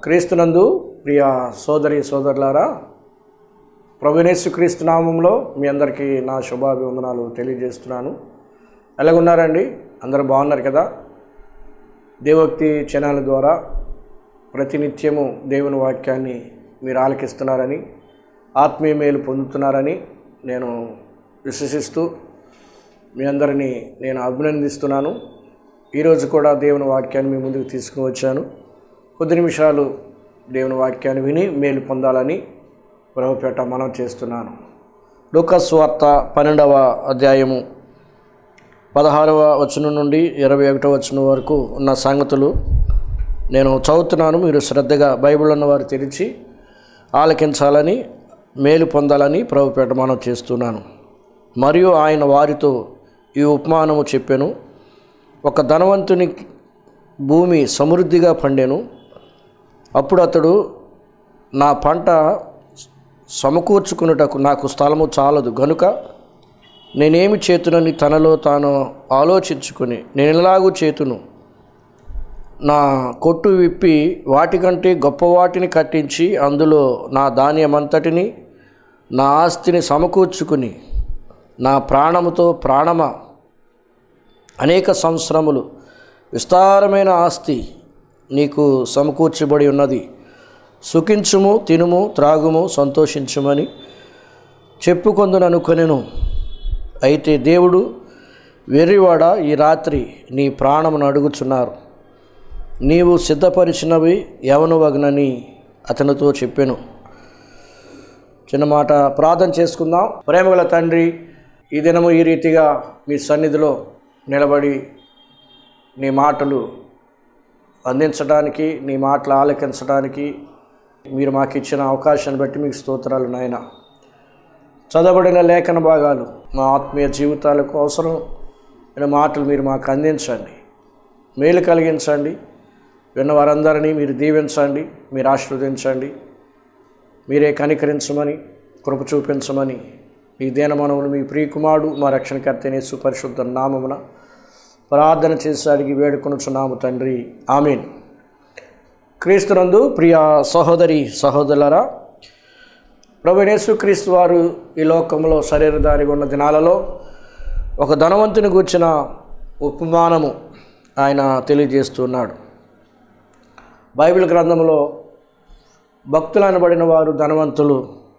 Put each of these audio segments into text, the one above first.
క్రీస్తునందు ప్రియ సోదరి సోదరులారా ప్రభునేసు క్రీస్తు నామంలో మీ అందరికీ నా శుభాభివందనాలు తెలియజేస్తున్నాను ఎలాగున్నారండి అందరూ బాగున్నారు కదా దేవోక్తి ఛానల్ ద్వారా ప్రతినిత్యము దేవుని వాక్యాన్ని మీరు ఆలకిస్తున్నారని ఆత్మీయ మేలు పొందుతున్నారని నేను విశ్వసిస్తూ మీ అందరినీ నేను అభినందిస్తున్నాను ఈరోజు కూడా దేవుని వాక్యాన్ని మీ ముందుకు తీసుకుని వచ్చాను కొద్ది నిమిషాలు దేవుని వాక్యాన్ని విని మేలు పొందాలని ప్రభుపేట మనం చేస్తున్నాను లూకస్ వార్త పన్నెండవ అధ్యాయము పదహారవ వచనం నుండి ఇరవై ఒకటో వచనం వరకు ఉన్న సంగతులు నేను చదువుతున్నాను మీరు శ్రద్ధగా బైబిల్ ఉన్నవారు తెరిచి ఆలకించాలని మేలు పొందాలని ప్రభుపేట మనం చేస్తున్నాను మరియు ఆయన వారితో ఈ ఉపమానము చెప్పాను ఒక ధనవంతుని భూమి సమృద్ధిగా పండెను అప్పుడు అతడు నా పంట సమకూర్చుకున్నటకు నాకు స్థలము చాలదు గనుక నేనేమి చేతునని తనలో తాను ఆలోచించుకుని నేను ఎలాగూ చేతును నా కొట్టు విప్పి వాటికంటే గొప్ప వాటిని కట్టించి అందులో నా ధాన్యమంతటిని నా ఆస్తిని సమకూర్చుకుని నా ప్రాణముతో ప్రాణమ అనేక సంవత్సరములు విస్తారమైన ఆస్తి నీకు సమకూర్చబడి ఉన్నది సుఖించుము తినుము త్రాగుము సంతోషించుమని చెప్పుకొందుననుకొనెను అయితే దేవుడు వెర్రివాడ ఈ రాత్రి నీ ప్రాణమును అడుగుచున్నారు నీవు సిద్ధపరిచినవి ఎవను వగనని అతనితో చెప్పాను చిన్న మాట ప్రార్థన చేసుకుందాం ప్రేమగల తండ్రి ఈ దినము ఈ రీతిగా మీ సన్నిధిలో నిలబడి నీ మాటలు అందించడానికి నీ మాటలు ఆలకించడానికి మీరు మాకు ఇచ్చిన అవకాశాన్ని బట్టి మీకు స్తోత్రాలు నాయన చదవబడిన లేఖన భాగాలు మా ఆత్మీయ జీవితాలకు అవసరం అయిన మాటలు మీరు మాకు అందించండి మేలు కలిగించండి విన్న వారందరినీ మీరు దీవించండి మీరు ఆశీర్వదించండి మీరే కనికరించమని కృప చూపించమని మీ దేనమనవులు మీ ప్రియకుమారుడు మా రక్షణకర్త నేసు పరిశుద్ధ నామమున ప్రార్థన చేసి అడిగి వేడుకొనుచున్నాము తండ్రి ఆమెన్ క్రీస్తునందు ప్రియ సహోదరి సహోదరులరా ప్రభు క్రీస్తు వారు ఈ లోకంలో శరీరధారిగా ఉన్న దినాలలో ఒక ధనవంతుని గూర్చిన ఉపమానము ఆయన తెలియజేస్తున్నాడు బైబిల్ గ్రంథంలో భక్తులు అనబడిన వారు ధనవంతులు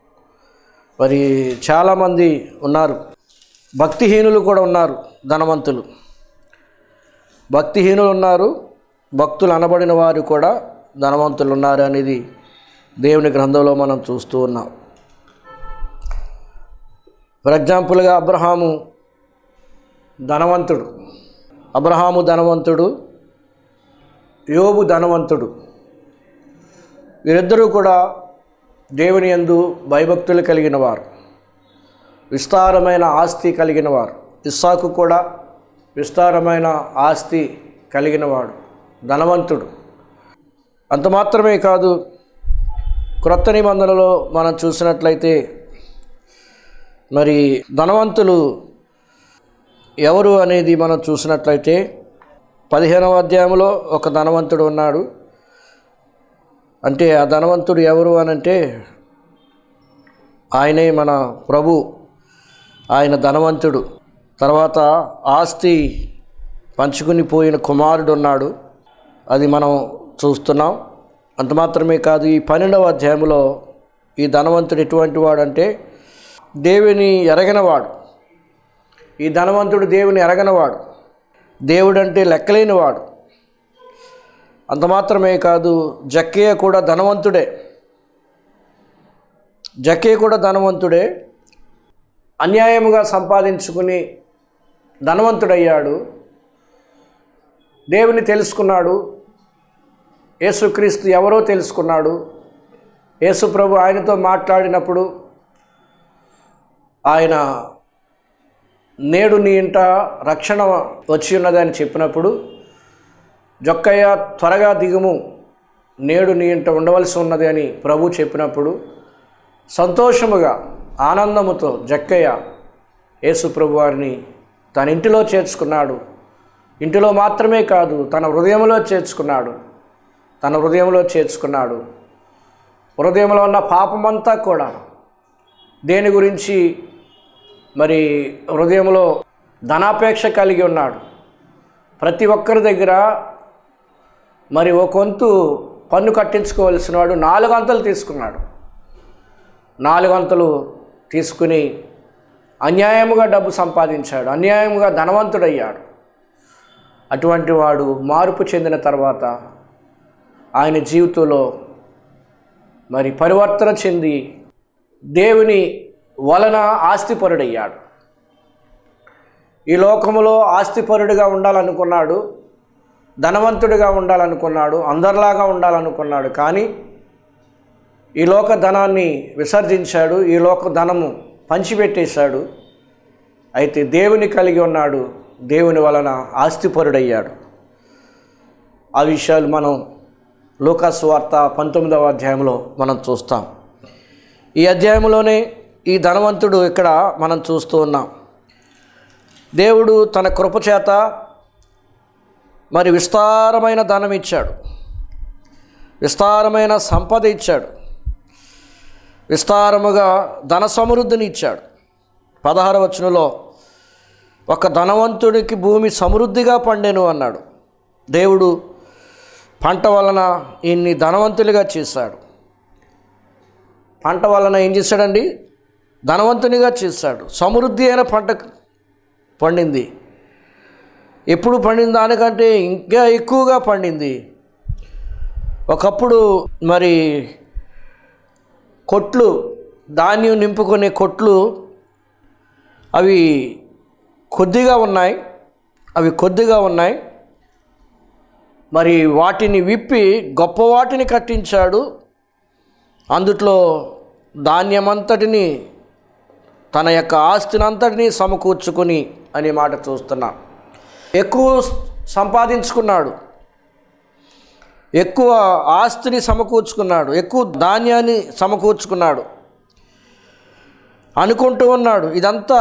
మరి చాలామంది ఉన్నారు భక్తిహీనులు కూడా ఉన్నారు ధనవంతులు భక్తిహీనులు ఉన్నారు భక్తులు అనబడిన వారు కూడా ధనవంతులు ఉన్నారు అనేది దేవుని గ్రంథంలో మనం చూస్తూ ఉన్నాం ఫర్ ఎగ్జాంపుల్గా అబ్రహాము ధనవంతుడు అబ్రహాము ధనవంతుడు యోబు ధనవంతుడు వీరిద్దరూ కూడా దేవుని యందు భయభక్తులు కలిగిన వారు విస్తారమైన ఆస్తి కలిగిన వారు ఇస్సాకు కూడా విస్తారమైన ఆస్తి కలిగినవాడు ధనవంతుడు అంత మాత్రమే కాదు క్రొత్త నిబంధనలో మనం చూసినట్లయితే మరి ధనవంతులు ఎవరు అనేది మనం చూసినట్లయితే పదిహేనవ అధ్యాయంలో ఒక ధనవంతుడు ఉన్నాడు అంటే ఆ ధనవంతుడు ఎవరు అని అంటే ఆయనే మన ప్రభు ఆయన ధనవంతుడు తర్వాత ఆస్తి పంచుకుని పోయిన కుమారుడు ఉన్నాడు అది మనం చూస్తున్నాం అంత మాత్రమే కాదు ఈ పన్నెండవ అధ్యాయంలో ఈ ధనవంతుడు ఎటువంటి వాడంటే దేవుని ఎరగనవాడు ఈ ధనవంతుడు దేవుని ఎరగనవాడు దేవుడంటే లెక్కలేనివాడు అంత మాత్రమే కాదు జక్కయ్య కూడా ధనవంతుడే జక్కయ్య కూడా ధనవంతుడే అన్యాయముగా సంపాదించుకుని ధనవంతుడయ్యాడు దేవుని తెలుసుకున్నాడు యేసుక్రీస్తు ఎవరో తెలుసుకున్నాడు యేసు ప్రభు ఆయనతో మాట్లాడినప్పుడు ఆయన నేడు నీ ఇంట రక్షణ వచ్చి ఉన్నదని చెప్పినప్పుడు జొక్కయ్య త్వరగా దిగుము నేడు నీ ఇంట ఉండవలసి ఉన్నది అని ప్రభు చెప్పినప్పుడు సంతోషముగా ఆనందముతో జక్కయ్య యేసు ప్రభు వారిని తన ఇంటిలో చేర్చుకున్నాడు ఇంటిలో మాత్రమే కాదు తన హృదయంలో చేర్చుకున్నాడు తన హృదయంలో చేర్చుకున్నాడు హృదయంలో ఉన్న పాపమంతా కూడా దేని గురించి మరి హృదయంలో ధనాపేక్ష కలిగి ఉన్నాడు ప్రతి ఒక్కరి దగ్గర మరి ఒక వంతు పన్ను కట్టించుకోవాల్సిన వాడు నాలుగు అంతలు తీసుకున్నాడు నాలుగు అంతలు తీసుకుని అన్యాయముగా డబ్బు సంపాదించాడు అన్యాయముగా ధనవంతుడయ్యాడు అటువంటి వాడు మార్పు చెందిన తర్వాత ఆయన జీవితంలో మరి పరివర్తన చెంది దేవుని వలన ఆస్తిపరుడయ్యాడు ఈ లోకములో ఆస్తిపరుడిగా ఉండాలనుకున్నాడు ధనవంతుడిగా ఉండాలనుకున్నాడు అందరిలాగా ఉండాలనుకున్నాడు కానీ ఈ లోక ధనాన్ని విసర్జించాడు ఈ లోక ధనము పంచిపెట్టేశాడు అయితే దేవుని కలిగి ఉన్నాడు దేవుని వలన ఆస్తిపరుడయ్యాడు ఆ విషయాలు మనం లూకాసు వార్త పంతొమ్మిదవ అధ్యాయంలో మనం చూస్తాం ఈ అధ్యాయంలోనే ఈ ధనవంతుడు ఇక్కడ మనం చూస్తూ ఉన్నాం దేవుడు తన కృపచేత మరి విస్తారమైన ధనం ఇచ్చాడు విస్తారమైన సంపద ఇచ్చాడు విస్తారముగా ధన సమృద్ధిని ఇచ్చాడు పదహార వచనంలో ఒక ధనవంతుడికి భూమి సమృద్ధిగా పండెను అన్నాడు దేవుడు పంట వలన ఇన్ని ధనవంతులుగా చేశాడు పంట వలన ఏం చేశాడండి ధనవంతునిగా చేశాడు సమృద్ధి అయిన పంట పండింది ఎప్పుడు పండిన దానికంటే ఇంకా ఎక్కువగా పండింది ఒకప్పుడు మరి కొట్లు ధాన్యం నింపుకునే కొట్లు అవి కొద్దిగా ఉన్నాయి అవి కొద్దిగా ఉన్నాయి మరి వాటిని విప్పి గొప్ప వాటిని కట్టించాడు అందుట్లో ధాన్యమంతటిని తన యొక్క ఆస్తినంతటిని సమకూర్చుకొని అనే మాట చూస్తున్నాం ఎక్కువ సంపాదించుకున్నాడు ఎక్కువ ఆస్తిని సమకూర్చుకున్నాడు ఎక్కువ ధాన్యాన్ని సమకూర్చుకున్నాడు అనుకుంటూ ఉన్నాడు ఇదంతా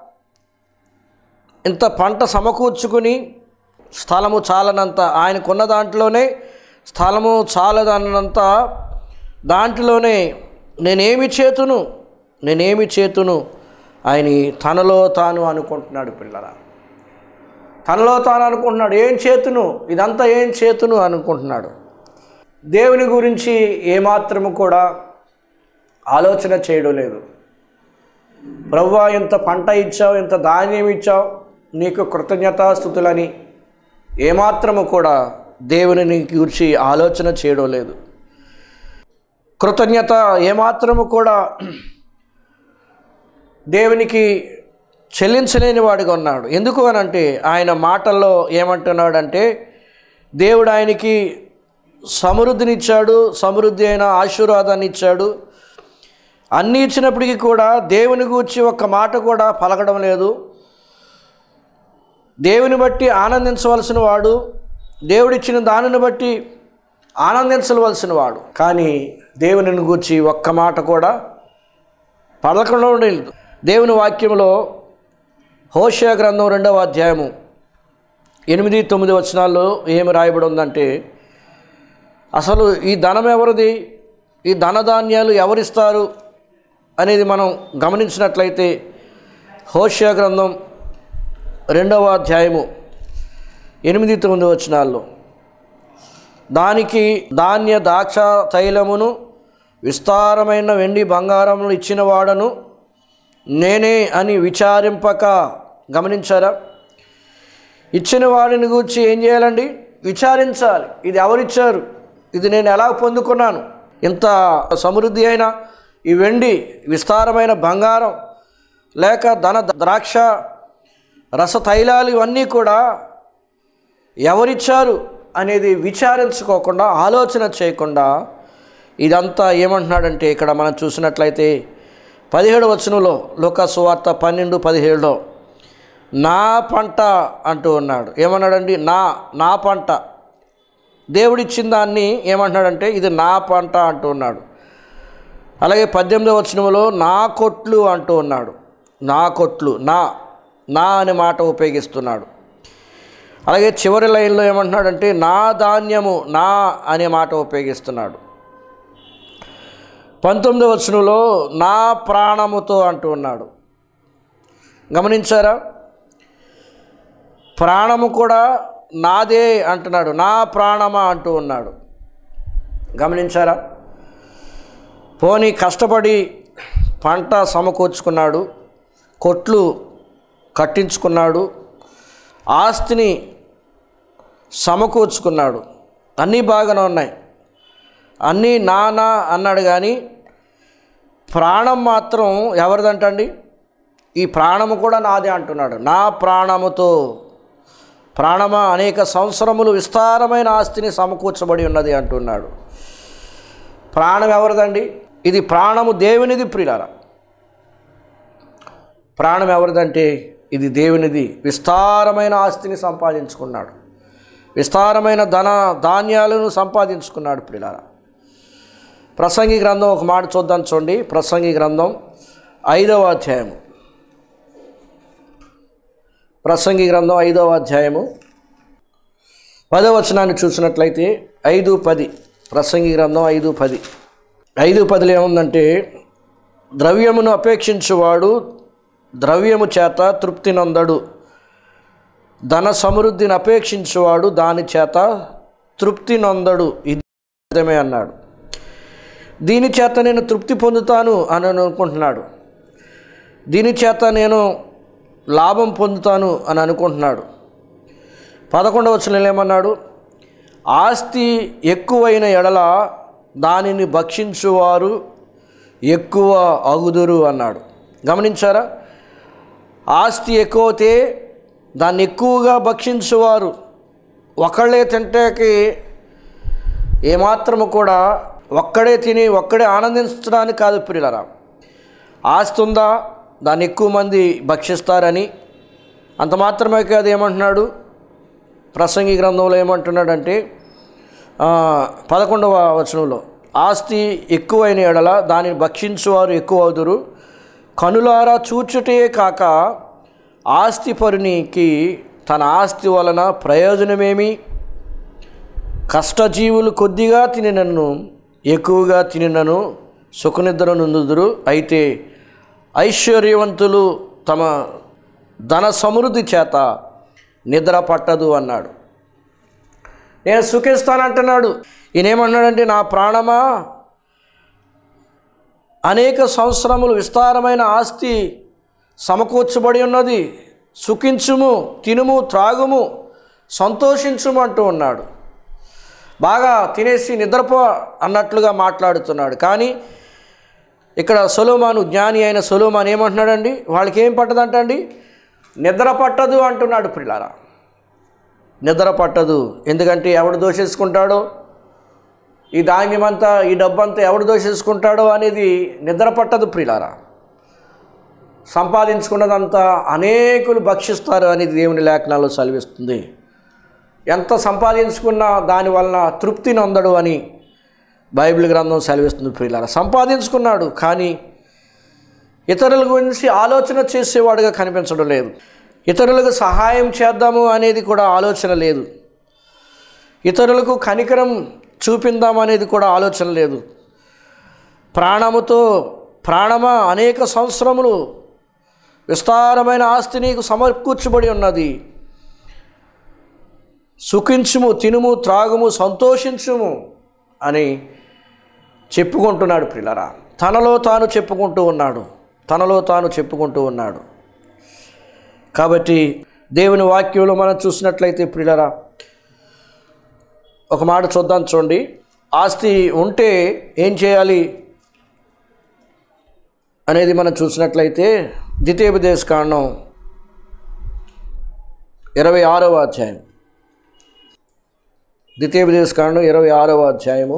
ఇంత పంట సమకూర్చుకుని స్థలము చాలనంత ఆయనకున్న దాంట్లోనే స్థలము చాలదన్నంత దాంట్లోనే నేనేమి చేతును నేనేమి చేతును ఆయన తనలో తాను అనుకుంటున్నాడు పిల్లల తనలో తాను అనుకుంటున్నాడు ఏం చేతును ఇదంతా ఏం చేతును అనుకుంటున్నాడు దేవుని గురించి ఏమాత్రము కూడా ఆలోచన చేయడం లేదు ప్రవ్వా ఇంత పంట ఇచ్చావు ఇంత ధాన్యం ఇచ్చావు నీకు కృతజ్ఞతాస్థుతులని ఏమాత్రము కూడా దేవుని గురించి ఆలోచన చేయడం లేదు కృతజ్ఞత ఏమాత్రము కూడా దేవునికి చెల్లించలేని వాడిగా ఉన్నాడు ఎందుకు అని అంటే ఆయన మాటల్లో ఏమంటున్నాడంటే దేవుడు ఆయనకి సమృద్ధినిచ్చాడు సమృద్ధి అయిన ఆశీర్వాదాన్ని ఇచ్చాడు అన్నీ ఇచ్చినప్పటికీ కూడా దేవుని గూర్చి ఒక్క మాట కూడా పలకడం లేదు దేవుని బట్టి ఆనందించవలసిన వాడు దేవుడిచ్చిన దానిని బట్టి ఆనందించవలసిన వాడు కానీ దేవుని గూర్చి ఒక్క మాట కూడా పలకడం లేదు దేవుని వాక్యంలో హోషయ గ్రంథం రెండవ అధ్యాయము ఎనిమిది తొమ్మిది వచనాల్లో ఏమి రాయబడి ఉందంటే అసలు ఈ ధనం ఎవరిది ఈ ధనధాన్యాలు ఎవరిస్తారు అనేది మనం గమనించినట్లయితే హోషయ గ్రంథం రెండవ అధ్యాయము ఎనిమిది తొమ్మిది వచనాల్లో దానికి ధాన్య ద్రాక్ష తైలమును విస్తారమైన వెండి బంగారములు ఇచ్చిన వాడను నేనే అని విచారింపక గమనించారా ఇచ్చిన వాడిని గురించి ఏం చేయాలండి విచారించాలి ఇది ఎవరిచ్చారు ఇది నేను ఎలా పొందుకున్నాను ఇంత సమృద్ధి అయిన ఈ వెండి విస్తారమైన బంగారం లేక ధన ద్రాక్ష రస తైలాలు ఇవన్నీ కూడా ఎవరిచ్చారు అనేది విచారించుకోకుండా ఆలోచన చేయకుండా ఇదంతా ఏమంటున్నాడంటే ఇక్కడ మనం చూసినట్లయితే పదిహేడు వచనంలో లోక సువార్త పన్నెండు పదిహేడులో నా పంట అంటూ ఉన్నాడు ఏమన్నాడండి నా నా పంట దేవుడిచ్చిన దాన్ని ఏమంటున్నాడంటే ఇది నా పంట అంటూ ఉన్నాడు అలాగే పద్దెనిమిదవ వచనంలో నా కొట్లు అంటూ ఉన్నాడు నా కొట్లు నా నా అనే మాట ఉపయోగిస్తున్నాడు అలాగే చివరి లైన్లో ఏమంటున్నాడంటే నా ధాన్యము నా అనే మాట ఉపయోగిస్తున్నాడు పంతొమ్మిదవ వచనంలో నా ప్రాణముతో అంటూ ఉన్నాడు గమనించారా ప్రాణము కూడా నాదే అంటున్నాడు నా ప్రాణమా అంటూ ఉన్నాడు గమనించారా పోనీ కష్టపడి పంట సమకూర్చుకున్నాడు కొట్లు కట్టించుకున్నాడు ఆస్తిని సమకూర్చుకున్నాడు అన్నీ బాగానే ఉన్నాయి అన్నీ నానా అన్నాడు కానీ ప్రాణం మాత్రం ఎవరిదంటండి ఈ ప్రాణము కూడా నాదే అంటున్నాడు నా ప్రాణముతో ప్రాణమా అనేక సంవత్సరములు విస్తారమైన ఆస్తిని సమకూర్చబడి ఉన్నది అంటున్నాడు ప్రాణం ఎవరిదండి ఇది ప్రాణము దేవునిది ప్రియులారా ప్రాణం ఎవరిదంటే ఇది దేవునిది విస్తారమైన ఆస్తిని సంపాదించుకున్నాడు విస్తారమైన ధన ధాన్యాలను సంపాదించుకున్నాడు ప్రియులారా ప్రసంగి గ్రంథం ఒక మాట చూద్దాం చూడండి ప్రసంగి గ్రంథం ఐదవ అధ్యాయము ప్రసంగి గ్రంథం ఐదవ అధ్యాయము పదవ వచనాన్ని చూసినట్లయితే ఐదు పది ప్రసంగి గ్రంథం ఐదు పది ఐదు పదిలో ఏముందంటే ద్రవ్యమును అపేక్షించువాడు ద్రవ్యము చేత తృప్తి నందడు ధన సమృద్ధిని అపేక్షించువాడు దాని చేత తృప్తి నొందడు ఇది అర్థమే అన్నాడు దీని చేత నేను తృప్తి పొందుతాను అని అనుకుంటున్నాడు దీని చేత నేను లాభం పొందుతాను అని అనుకుంటున్నాడు పదకొండవ వచనంలో ఏమన్నాడు ఆస్తి ఎక్కువైన ఎడల దానిని భక్షించువారు ఎక్కువ అగుదురు అన్నాడు గమనించారా ఆస్తి ఎక్కువతే దాన్ని ఎక్కువగా భక్షించువారు ఒకళ్ళే తింటేకి ఏమాత్రము కూడా ఒక్కడే తిని ఒక్కడే ఆనందించడానికి కాదు ప్రియులరా ఆస్తి ఉందా దాన్ని ఎక్కువ మంది భక్షిస్తారని అంత మాత్రమే కాదు ఏమంటున్నాడు ప్రసంగి గ్రంథంలో ఏమంటున్నాడంటే ఆ, పదకొండవ వచనంలో ఆస్తి ఎక్కువైన ఎడల దానిని భక్షించువారు ఎక్కువ అవుదురు కనులారా చూచుటే కాక ఆస్తి పరునికి తన ఆస్తి వలన ప్రయోజనమేమి కష్టజీవులు కొద్దిగా తినినను ఎక్కువగా తినినను సుఖనిద్ర నుందుదురు అయితే ఐశ్వర్యవంతులు తమ ధన సమృద్ధి చేత నిద్ర పట్టదు అన్నాడు నేను సుఖిస్తానంటున్నాడు ఈయనేమన్నాడంటే నా ప్రాణమా అనేక సంవత్సరములు విస్తారమైన ఆస్తి సమకూర్చబడి ఉన్నది సుఖించుము తినుము త్రాగుము సంతోషించుము అంటూ ఉన్నాడు బాగా తినేసి నిద్రపో అన్నట్లుగా మాట్లాడుతున్నాడు కానీ ఇక్కడ సొలోమాను జ్ఞాని అయిన సొలోమాన్ ఏమంటున్నాడండి వాళ్ళకి ఏం పట్టదంటండి నిద్ర పట్టదు అంటున్నాడు పిల్లారా నిద్ర పట్టదు ఎందుకంటే ఎవడు దోషేసుకుంటాడో ఈ ధాన్యమంతా ఈ డబ్బంతా ఎవడు దోషేసుకుంటాడో అనేది నిద్ర పట్టదు ప్రియులారా సంపాదించుకున్నదంతా అనేకులు భక్షిస్తారు అనేది దేవుని లేఖనాల్లో సెలవిస్తుంది ఎంత సంపాదించుకున్నా దాని వలన తృప్తి నొందడు అని బైబిల్ గ్రంథం సెలవిస్తుంది ప్రియులారా సంపాదించుకున్నాడు కానీ ఇతరుల గురించి ఆలోచన చేసేవాడుగా కనిపించడం లేదు ఇతరులకు సహాయం చేద్దాము అనేది కూడా ఆలోచన లేదు ఇతరులకు కనికరం చూపిందాం అనేది కూడా ఆలోచన లేదు ప్రాణముతో ప్రాణమా అనేక సంవత్సరములు విస్తారమైన ఆస్తి నీకు సమకూర్చబడి ఉన్నది సుఖించుము తినుము త్రాగుము సంతోషించుము అని చెప్పుకుంటున్నాడు పిల్లరా తనలో తాను చెప్పుకుంటూ ఉన్నాడు తనలో తాను చెప్పుకుంటూ ఉన్నాడు కాబట్టి దేవుని వాక్యంలో మనం చూసినట్లయితే ప్రియులరా ఒక మాట చూద్దాం చూడండి ఆస్తి ఉంటే ఏం చేయాలి అనేది మనం చూసినట్లయితే ద్వితీయోపదేశ కాండం ఇరవై ఆరవ అధ్యాయం ద్వితీయోపదేశ కాండం ఇరవై ఆరవ అధ్యాయము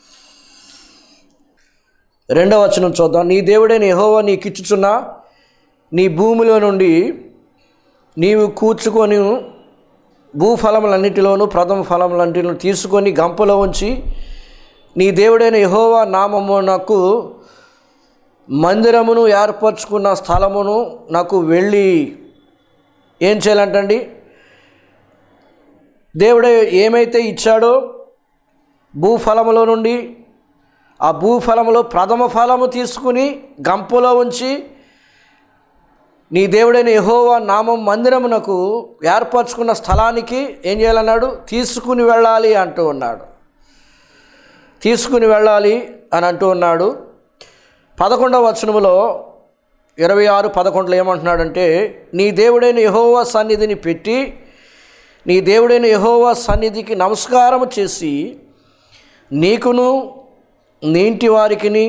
రెండవ వచనం చూద్దాం నీ దేవుడైన యెహోవా నీకిచ్చుచున్న నీ భూమిలో నుండి నీవు కూర్చుకొని భూఫలములన్నిటిలోనూ ప్రథమ ఫలములన్నిటిలో తీసుకొని గంపలో ఉంచి నీ దేవుడైన యెహోవా నామమునకు మందిరమును ఏర్పరచుకున్న స్థలమును నాకు వెళ్ళి ఏం చేయాలంటండి దేవుడు ఏమైతే ఇచ్చాడో భూఫలములో నుండి ఆ భూఫలములో ప్రథమ ఫలము తీసుకుని గంపలో ఉంచి నీ దేవుడైన యెహోవా నామం మందిరమునకు ఏర్పరచుకున్న స్థలానికి ఏం చేయాలన్నాడు తీసుకుని వెళ్ళాలి అంటూ ఉన్నాడు తీసుకుని వెళ్ళాలి అని అంటూ ఉన్నాడు పదకొండవ వచనములో ఇరవై ఆరు పదకొండులో ఏమంటున్నాడంటే నీ దేవుడైన యహోవా సన్నిధిని పెట్టి నీ దేవుడైన యహోవా సన్నిధికి నమస్కారం చేసి నీకును నీ ఇంటి వారికిని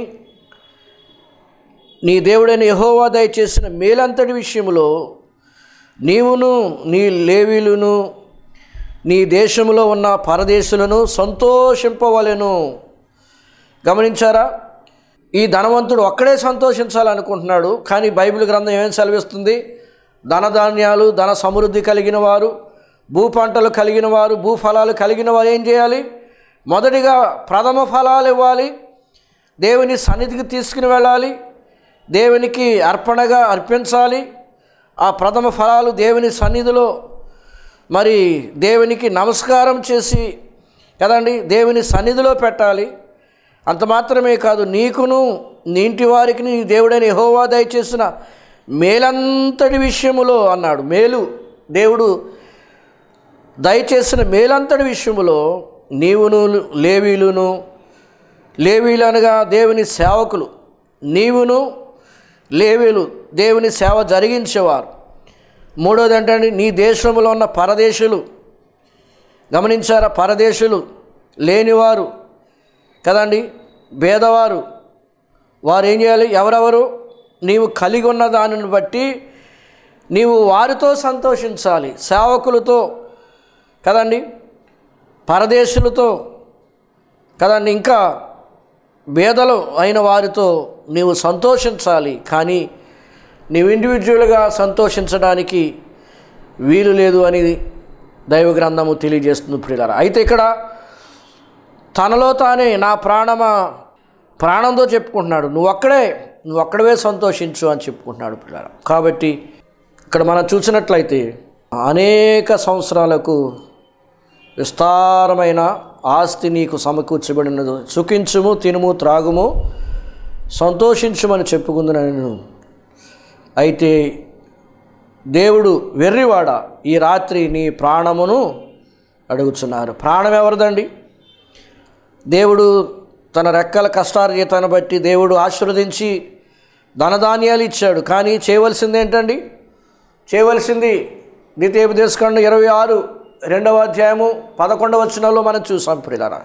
నీ దేవుడైన యహోవా దయచేసిన మేలంతటి విషయంలో నీవును నీ లేవీలును నీ దేశంలో ఉన్న పరదేశులను సంతోషింపవలెను గమనించారా ఈ ధనవంతుడు ఒక్కడే సంతోషించాలనుకుంటున్నాడు కానీ బైబిల్ గ్రంథం ఏం సెలవిస్తుంది ధనధాన్యాలు ధన సమృద్ధి కలిగిన వారు భూ పంటలు కలిగిన వారు భూఫలాలు కలిగిన వారు ఏం చేయాలి మొదటిగా ప్రథమ ఫలాలు ఇవ్వాలి దేవుని సన్నిధికి తీసుకుని వెళ్ళాలి దేవునికి అర్పణగా అర్పించాలి ఆ ప్రథమ ఫలాలు దేవుని సన్నిధిలో మరి దేవునికి నమస్కారం చేసి కదండి దేవుని సన్నిధిలో పెట్టాలి అంత మాత్రమే కాదు నీకును నీ ఇంటి వారికి నీ దేవుడైన యెహోవా దయచేసిన మేలంతటి విషయములో అన్నాడు మేలు దేవుడు దయచేసిన మేలంతటి విషయములో నీవును లేవీలును లేవీలు అనగా దేవుని సేవకులు నీవును లేవీలు దేవుని సేవ జరిగించేవారు మూడోది ఏంటంటే నీ దేశంలో ఉన్న పరదేశులు గమనించారా పరదేశులు లేనివారు కదండి భేదవారు వారు ఏం చేయాలి ఎవరెవరు నీవు కలిగి ఉన్న దానిని బట్టి నీవు వారితో సంతోషించాలి సేవకులతో కదండి పరదేశులతో కదండి ఇంకా భేదలు అయిన వారితో నీవు సంతోషించాలి కానీ నీవు ఇండివిజువల్గా సంతోషించడానికి వీలు లేదు అని దైవ గ్రంథము తెలియజేస్తుంది ప్రియులారా అయితే ఇక్కడ తనలో తానే నా ప్రాణమా ప్రాణంతో చెప్పుకుంటున్నాడు నువ్వు ఒక్కడే నువ్వు ఒక్కడవే సంతోషించు అని చెప్పుకుంటున్నాడు పిల్లలు కాబట్టి ఇక్కడ మనం చూసినట్లయితే అనేక సంవత్సరాలకు విస్తారమైన ఆస్తి నీకు సమకూర్చబడినది సుఖించుము తినుము త్రాగుము సంతోషించుమని చెప్పుకుంది నేను అయితే దేవుడు వెర్రివాడ ఈ రాత్రి నీ ప్రాణమును అడుగుచున్నారు ప్రాణం ఎవరిదండి దేవుడు తన రెక్కల కష్టార్జితాన్ని బట్టి దేవుడు ఆశీర్వదించి ధనధాన్యాలు ఇచ్చాడు కానీ చేయవలసింది ఏంటండి చేయవలసింది ద్వితీయోపదేశకాండ ఇరవై ఆరు రెండవ అధ్యాయము పదకొండవ వచనంలో మనం చూసాం ప్రియులారా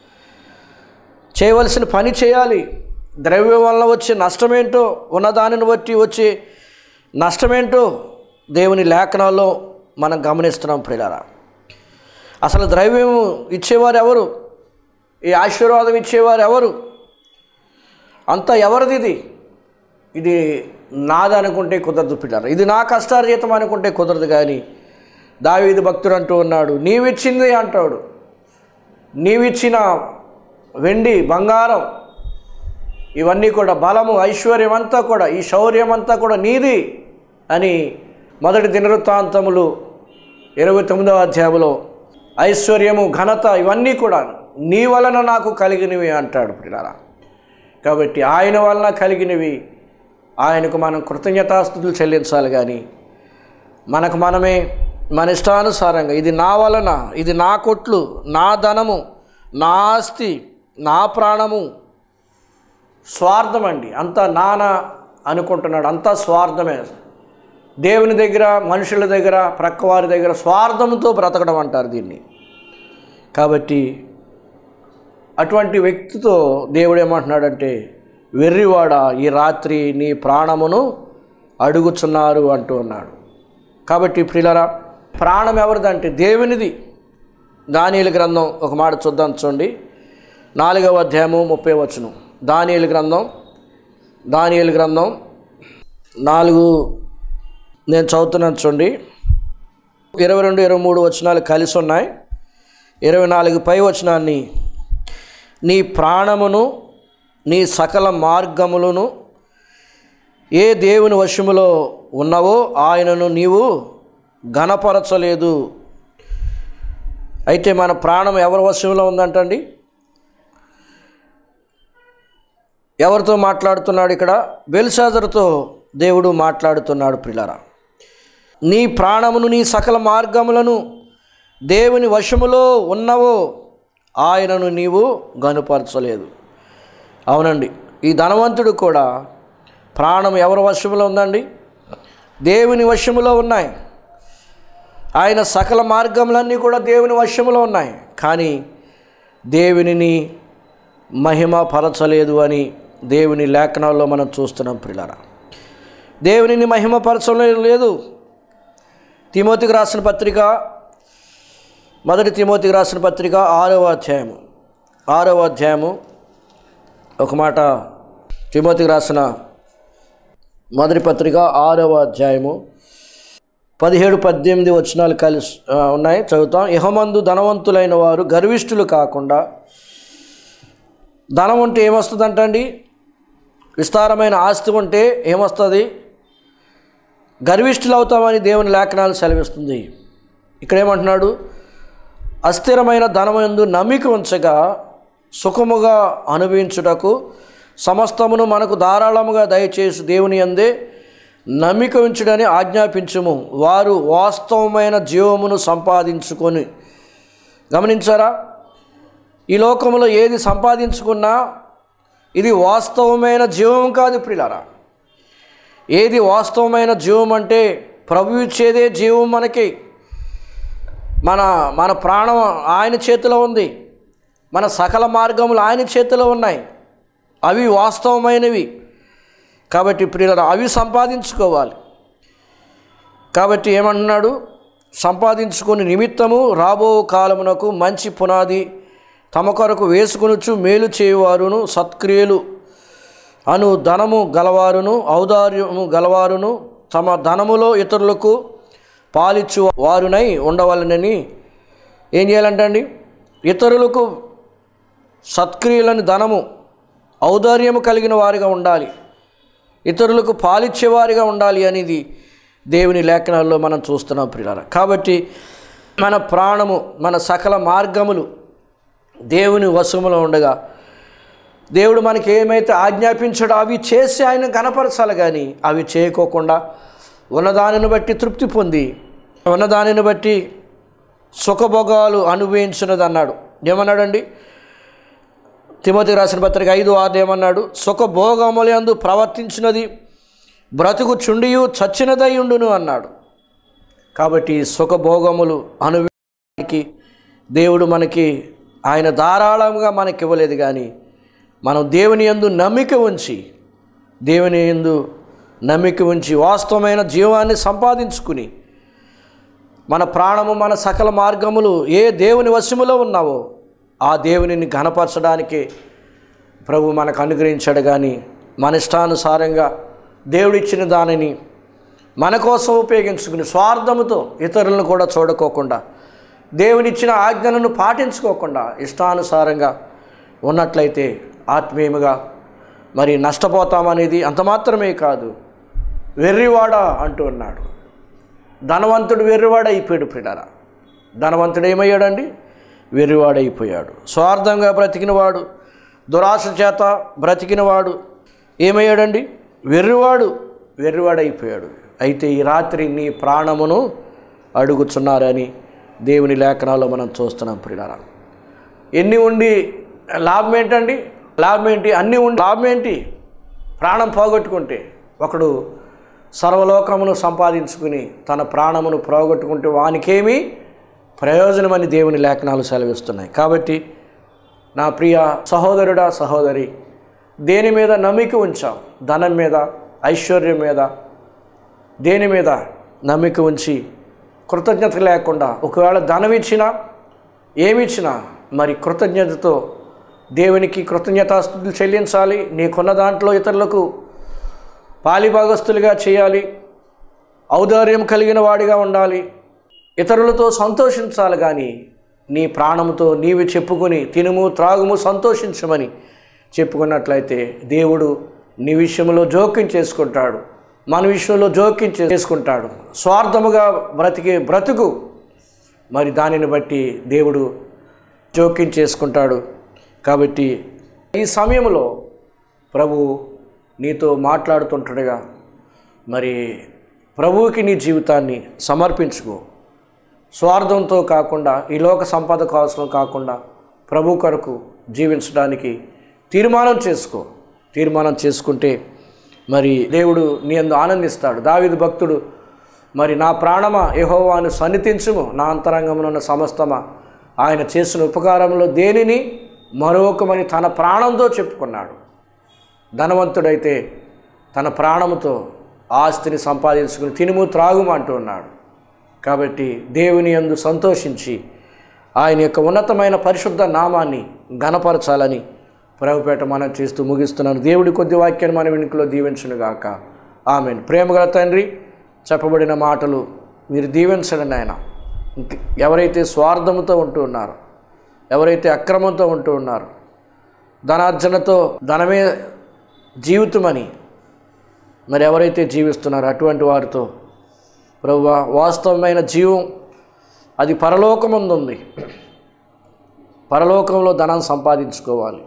చేయవలసిన పని చేయాలి ద్రవ్యం వల్ల వచ్చే నష్టమేంటో ఉన్నదానిని బట్టి వచ్చే నష్టమేంటో దేవుని లేఖనాల్లో మనం గమనిస్తున్నాం ప్రియులారా అసలు ద్రవ్యం ఇచ్చేవారు ఎవరు ఈ ఆశీర్వాదం ఇచ్చేవారు ఎవరు అంతా ఎవరిది ఇది ఇది నాది అనుకుంటే కుదరదు పిల్లలు ఇది నా కష్టార్జితం అనుకుంటే కుదరదు కానీ దావీదు భక్తుడు అంటూ ఉన్నాడు నీవిచ్చింది అంటాడు నీవిచ్చిన వెండి బంగారం ఇవన్నీ కూడా బలము ఐశ్వర్యం అంతా కూడా ఈ శౌర్యం అంతా కూడా నీది అని మొదటి దినవృత్తాంతములు ఇరవై తొమ్మిదవ అధ్యాయంలో ఐశ్వర్యము ఘనత ఇవన్నీ కూడా నీ వలన నాకు కలిగినవి అంటాడు పిల్లరా కాబట్టి ఆయన వలన కలిగినవి ఆయనకు మనం కృతజ్ఞతాస్థుతులు చెల్లించాలి కానీ మనకు మనమే మన ఇష్టానుసారంగా ఇది నా వలన ఇది నా కొట్లు నా ధనము నా ఆస్తి నా ప్రాణము స్వార్థం అండి అంతా నాన అనుకుంటున్నాడు అంతా స్వార్థమే దేవుని దగ్గర మనుషుల దగ్గర ప్రక్కవారి దగ్గర స్వార్థంతో బ్రతకడం అంటారు దీన్ని కాబట్టి అటువంటి వ్యక్తితో దేవుడు ఏమంటున్నాడంటే వెర్రివాడ ఈ రాత్రి నీ ప్రాణమును అడుగుచున్నారు అంటూ ఉన్నాడు కాబట్టి ప్రిలరా ప్రాణం ఎవరిదంటే దేవునిది దానియలు గ్రంథం ఒక మాట చూద్దాం చూడండి నాలుగవ అధ్యాయము ముప్పై వచనం దానియలు గ్రంథం దానియలు గ్రంథం నాలుగు నేను చదువుతున్నాను చూడండి ఇరవై రెండు ఇరవై మూడు వచనాలు కలిసి ఉన్నాయి ఇరవై నాలుగు పై వచనాన్ని నీ ప్రాణమును నీ సకల మార్గములను ఏ దేవుని వశములో ఉన్నవో ఆయనను నీవు ఘనపరచలేదు అయితే మన ప్రాణం ఎవరి వశంలో ఉందంటండి ఎవరితో మాట్లాడుతున్నాడు ఇక్కడ బెల్షాజరుతో దేవుడు మాట్లాడుతున్నాడు పిల్లరా నీ ప్రాణమును నీ సకల మార్గములను దేవుని వశములో ఉన్నవో ఆయనను నీవు గనుపరచలేదు అవునండి ఈ ధనవంతుడు కూడా ప్రాణం ఎవరి వశములో ఉందండి దేవుని వశములో ఉన్నాయి ఆయన సకల మార్గములన్నీ కూడా దేవుని వశములో ఉన్నాయి కానీ దేవునిని మహిమ పరచలేదు అని దేవుని లేఖనాల్లో మనం చూస్తున్నాం పిల్లరా దేవునిని మహిమపరచలేదు లేదు తిమోతికి రాసిన పత్రిక మొదటి తిమోతికి రాసిన పత్రిక ఆరవ అధ్యాయము ఆరవ అధ్యాయము ఒక మాట తిమోతికి రాసిన మొదటి పత్రిక ఆరవ అధ్యాయము పదిహేడు పద్దెనిమిది వచనాలు కలిసి ఆ, ఉన్నాయి చదువుతాం ఇహమందు ధనవంతులైన వారు గర్విష్ఠులు కాకుండా ధనం ఉంటే ఏమొస్తుందంటండి విస్తారమైన ఆస్తి ఉంటే ఏమొస్తుంది గర్విష్ఠులు అవుతామని దేవుని లేఖనాలు సెలవిస్తుంది ఇక్కడ ఏమంటున్నాడు అస్థిరమైన ధనమందు నమ్మిక ఉంచగా సుఖముగా అనుభవించుటకు సమస్తమును మనకు ధారాళముగా దయచేసి దేవుని అందే నమ్మిక ఉంచుడని ఆజ్ఞాపించుము వారు వాస్తవమైన జీవమును సంపాదించుకొని గమనించారా ఈ లోకంలో ఏది సంపాదించుకున్నా ఇది వాస్తవమైన జీవం కాదు ప్రిలారా ఏది వాస్తవమైన జీవం అంటే ప్రభు ఇచ్చేదే జీవం మనకి మన మన ప్రాణం ఆయన చేతిలో ఉంది మన సకల మార్గములు ఆయన చేతిలో ఉన్నాయి అవి వాస్తవమైనవి కాబట్టి ప్రియుల అవి సంపాదించుకోవాలి కాబట్టి ఏమంటున్నాడు సంపాదించుకుని నిమిత్తము రాబో కాలమునకు మంచి పునాది తమ కొరకు వేసుకొనుచు మేలు చేయువారును సత్క్రియలు అను ధనము గలవారును ఔదార్యము గలవారును తమ ధనములో ఇతరులకు పాలిచ్చు వారునై ఉండవలనని ఏం చేయాలంటండి ఇతరులకు సత్క్రియలని ధనము ఔదార్యము కలిగిన వారిగా ఉండాలి ఇతరులకు పాలిచ్చేవారిగా ఉండాలి అనేది దేవుని లేఖనాల్లో మనం చూస్తున్నాం ప్రియార కాబట్టి మన ప్రాణము మన సకల మార్గములు దేవుని వశములో ఉండగా దేవుడు మనకి ఏమైతే ఆజ్ఞాపించాడో అవి చేసి ఆయన కనపరచాలి కానీ అవి చేయకోకుండా ఉన్నదానిని బట్టి తృప్తి పొంది ఉన్నదానిని బట్టి సుఖభోగాలు అనుభవించినది అన్నాడు ఏమన్నాడండి తిమోతి రాసిన పత్రిక ఐదు ఆరు ఏమన్నాడు సుఖభోగములందు ప్రవర్తించినది బ్రతుకు చుండియు చచ్చినదై ఉండును అన్నాడు కాబట్టి సుఖభోగములు అనుభవానికి దేవుడు మనకి ఆయన ధారాళంగా మనకి ఇవ్వలేదు కానీ మనం దేవుని యందు నమ్మిక ఉంచి దేవుని యందు నమ్మిక ఉంచి వాస్తవమైన జీవాన్ని సంపాదించుకుని మన ప్రాణము మన సకల మార్గములు ఏ దేవుని వశములో ఉన్నావో ఆ దేవునిని ఘనపరచడానికి ప్రభు మనకు అనుగ్రహించాడు కానీ మన ఇష్టానుసారంగా దేవుడిచ్చిన దానిని మన కోసం ఉపయోగించుకుని స్వార్థముతో ఇతరులను కూడా చూడకోకుండా దేవునిచ్చిన ఆజ్ఞలను పాటించుకోకుండా ఇష్టానుసారంగా ఉన్నట్లయితే ఆత్మీయముగా మరి నష్టపోతామనేది అంత మాత్రమే కాదు వెర్రివాడ అంటూ ఉన్నాడు ధనవంతుడు వెర్రివాడ అయిపోయాడు పిల్లరా ధనవంతుడు ఏమయ్యాడండి వెర్రివాడైపోయాడు స్వార్థంగా బ్రతికినవాడు దురాశ చేత బ్రతికినవాడు ఏమయ్యాడండి వెర్రివాడు వెర్రివాడైపోయాడు అయితే ఈ రాత్రి నీ ప్రాణమును అడుగుచున్నారని దేవుని లేఖనాల్లో మనం చూస్తున్నాం ప్రియులారా ఎన్ని ఉండి లాభం ఏంటండి లాభం ఏంటి అన్నీ ఉండి లాభం ఏంటి ప్రాణం పోగొట్టుకుంటే ఒకడు సర్వలోకమును సంపాదించుకుని తన ప్రాణమును పోగొట్టుకుంటే వానికేమీ ప్రయోజనమని దేవుని లేఖనాలు సెలవిస్తున్నాయి కాబట్టి నా ప్రియ సహోదరుడా సహోదరి దేని మీద నమ్మిక ఉంచాం ధనం మీద ఐశ్వర్యం మీద దేని మీద నమ్మిక ఉంచి కృతజ్ఞత లేకుండా ఒకవేళ ధనం ఇచ్చినా ఏమిచ్చినా మరి కృతజ్ఞతతో దేవునికి కృతజ్ఞతాస్తుతులు చెల్లించాలి నీకున్న దాంట్లో ఇతరులకు పాలిభాగస్తులుగా చేయాలి ఔదార్యం కలిగిన వాడిగా ఉండాలి ఇతరులతో సంతోషించాలి కానీ నీ ప్రాణముతో నీవు చెప్పుకొని తినుము త్రాగుము సంతోషించమని చెప్పుకున్నట్లయితే దేవుడు నీ విషయంలో జోక్యం చేసుకుంటాడు మన విషయంలో జోక్యం చేసుకుంటాడు స్వార్థముగా బ్రతికే బ్రతుకు మరి దానిని బట్టి దేవుడు జోక్యం చేసుకుంటాడు కాబట్టి ఈ సమయంలో ప్రభు నీతో మాట్లాడుతుంటాడుగా మరి ప్రభువుకి నీ జీవితాన్ని సమర్పించుకో స్వార్థంతో కాకుండా ఈ లోక సంపద కోసం కాకుండా ప్రభు కొరకు జీవించడానికి తీర్మానం చేసుకో తీర్మానం చేసుకుంటే మరి దేవుడు నీ అందు ఆనందిస్తాడు దావిదు భక్తుడు మరి నా ప్రాణమా యెహోవాను సన్నిధించుము నా అంతరంగంలో ఉన్న సమస్తమా ఆయన చేసిన ఉపకారంలో దేనిని మరొకమని తన ప్రాణంతో చెప్పుకున్నాడు ధనవంతుడైతే తన ప్రాణముతో ఆస్తిని సంపాదించుకుని తినుము త్రాగుము అంటూ ఉన్నాడు కాబట్టి దేవుని యందు సంతోషించి ఆయన యొక్క ఉన్నతమైన పరిశుద్ధ నామాన్ని ఘనపరచాలని ప్రభుపేట మనం చేస్తూ ముగిస్తున్నాను దేవుడి కొద్ది వాక్యాన్ని మన వెనుకలో దీవించునుగాక ఆమెన్ ప్రేమగల తండ్రి చెప్పబడిన మాటలు మీరు దీవించండి ఆయన ఇంక- ఎవరైతే స్వార్థముతో ఉంటూ ఉన్నారో ఎవరైతే అక్రమంతో ఉంటూ ఉన్నారో ధనార్జనతో ధనమే జీవితమని మరి ఎవరైతే జీవిస్తున్నారో అటువంటి వారితో ప్రభు వాస్తవమైన జీవం అది పరలోకముందు ఉంది పరలోకంలో ధనం సంపాదించుకోవాలి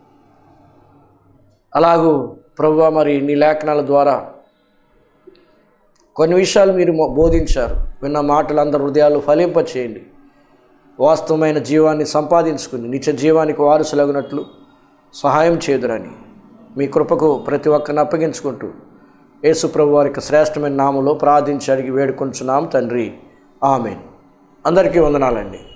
అలాగూ ప్రభు మరి నీ లేఖనాల ద్వారా కొన్ని విషయాలు మీరు మొ- బోధించారు విన్న మాటలు అందరి హృదయాలు ఫలింపచేయండి వాస్తవమైన జీవాన్ని సంపాదించుకుని నిత్య జీవానికి వారసులగినట్లు సహాయం చేదురని మీ కృపకు ప్రతి ఒక్కరిని అప్పగించుకుంటూ యేసు ప్రభు వారికి శ్రేష్టమైన నామంలో ప్రార్థించి అడిగి వేడుకొంచున్నాం తండ్రి ఆమెన్ అందరికీ వందనాలండి